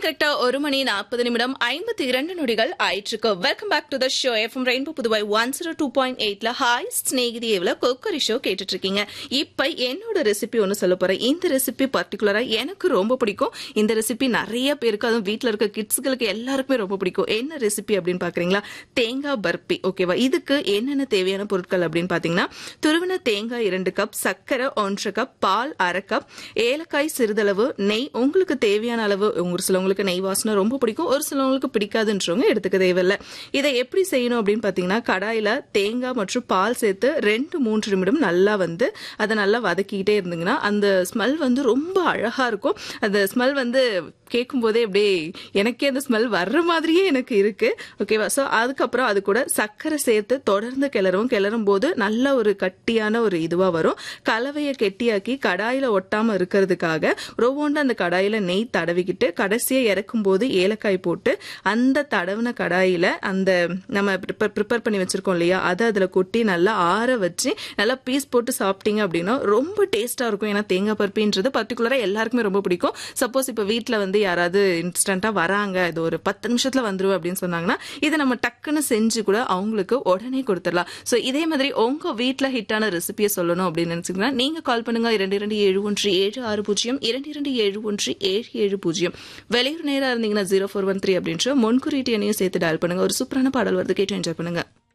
கரெக்டா ஒரு மணி நாற்பது நிமிடம் ஐம்பத்தி இரண்டு நொடிகள் ஆயிற்றுக்கு welcome back to the show FM Rainbow Puduvai one zero two point எயிட்ல ஹாய் ஸ்நேகிதி எவ்வளோ கொக்கரி ஷோ கேட்டுட்டு இருக்கீங்க இப்ப என்னோட ரெசிபி ஒன்று சொல்ல போறேன் இந்த ரெசிபி பர்டிகுலரா எனக்கு ரொம்ப பிடிக்கும் இந்த ரெசிபி நிறைய பேருக்கு அதுவும் வீட்டில் இருக்க கிட்ஸ்களுக்கு எல்லாருக்குமே ரொம்ப பிடிக்கும் என்ன ரெசிபி அப்படின்னு பாக்குறீங்களா தேங்காய் பர்பி ஓகேவா இதுக்கு என்னென்ன தேவையான பொருட்கள் அப்படின்னு பாத்தீங்கன்னா துருவின தேங்காய் இரண்டு கப் சர்க்கரை ஒன்றரை கப் பால் அரை கப் ஏலக்காய் சிறிதளவு நெய் உங்களுக்கு தேவையான அளவு ஒரு சிலவங்களுக்கு நெய் வாசனை ரொம்ப பிடிக்கும் ஒரு சிலவங்களுக்கு பிடிக்காதுன்றவங்க எடுத்துக்க தேவையில்லை இதை எப்படி செய்யணும் அப்படின்னு பார்த்தீங்கன்னா கடாயில் தேங்காய் மற்றும் பால் சேர்த்து ரெண்டு மூன்று நிமிடம் நல்லா வந்து அதை நல்லா வதக்கிக்கிட்டே இருந்தீங்கன்னா அந்த ஸ்மெல் வந்து ரொம்ப அழகாக இருக்கும் அந்த ஸ்மெல் வந்து கேட்கும் போதே அப்படியே எனக்கே அந்த ஸ்மெல் வர்ற மாதிரியே எனக்கு இருக்கு ஓகேவா ஸோ அதுக்கப்புறம் அது கூட சர்க்கரை சேர்த்து தொடர்ந்து கிளறவும் கிளறும் போது நல்ல ஒரு கட்டியான ஒரு இதுவாக வரும் கலவையை கெட்டியாக்கி கடாயில் ஒட்டாமல் இருக்கிறதுக்காக ரொவோண்டு அந்த கடாயில் நெய் தடவிக்கிட்டு கடைசியாக இறக்கும் போது ஏலக்காய் போட்டு அந்த தடவின கடாயில் அந்த நம்ம ப்ரிப்பேர் பண்ணி வச்சிருக்கோம் இல்லையா அதை அதில் கொட்டி நல்லா ஆற வச்சு நல்லா பீஸ் போட்டு சாப்பிட்டீங்க அப்படின்னா ரொம்ப டேஸ்ட்டாக இருக்கும் ஏன்னா தேங்காய் பருப்பின்றது பர்டிகுலராக எல்லாருக்குமே ரொம்ப பிடிக்கும் சப்போஸ் இப்போ வீட்டில் வந்து யாராவது இன்ஸ்டண்ட்டாக வராங்க இது ஒரு பத்து நிமிஷத்தில் வந்துருவோம் அப்படின்னு சொன்னாங்கன்னா இதை நம்ம டக்குன்னு செஞ்சு கூட அவங்களுக்கு உடனே கொடுத்துடலாம் ஸோ இதே மாதிரி உங்கள் வீட்டில் ஹிட்டான ரெசிபியை சொல்லணும் அப்படின்னு நினச்சிங்கன்னா நீங்கள் கால் பண்ணுங்க இரண்டு இரண்டு ஏழு ஒன்று ஏழு ஆறு பூஜ்ஜியம் இரண்டு இரண்டு ஏழு ஒன்று ஏழு ஏழு பூஜ்ஜியம் வெளியூர் நேராக இருந்தீங்கன்னா ஜீரோ ஃபோர் ஒன் த்ரீ அப்படின்ற முன்குறியீட்டு எண்ணையும் சேர்த்து டயல் பண்ணுங்க ஒரு சூப்பரான பாடல் வருது கேட்டு என்ஜாய் பண்ணுங்க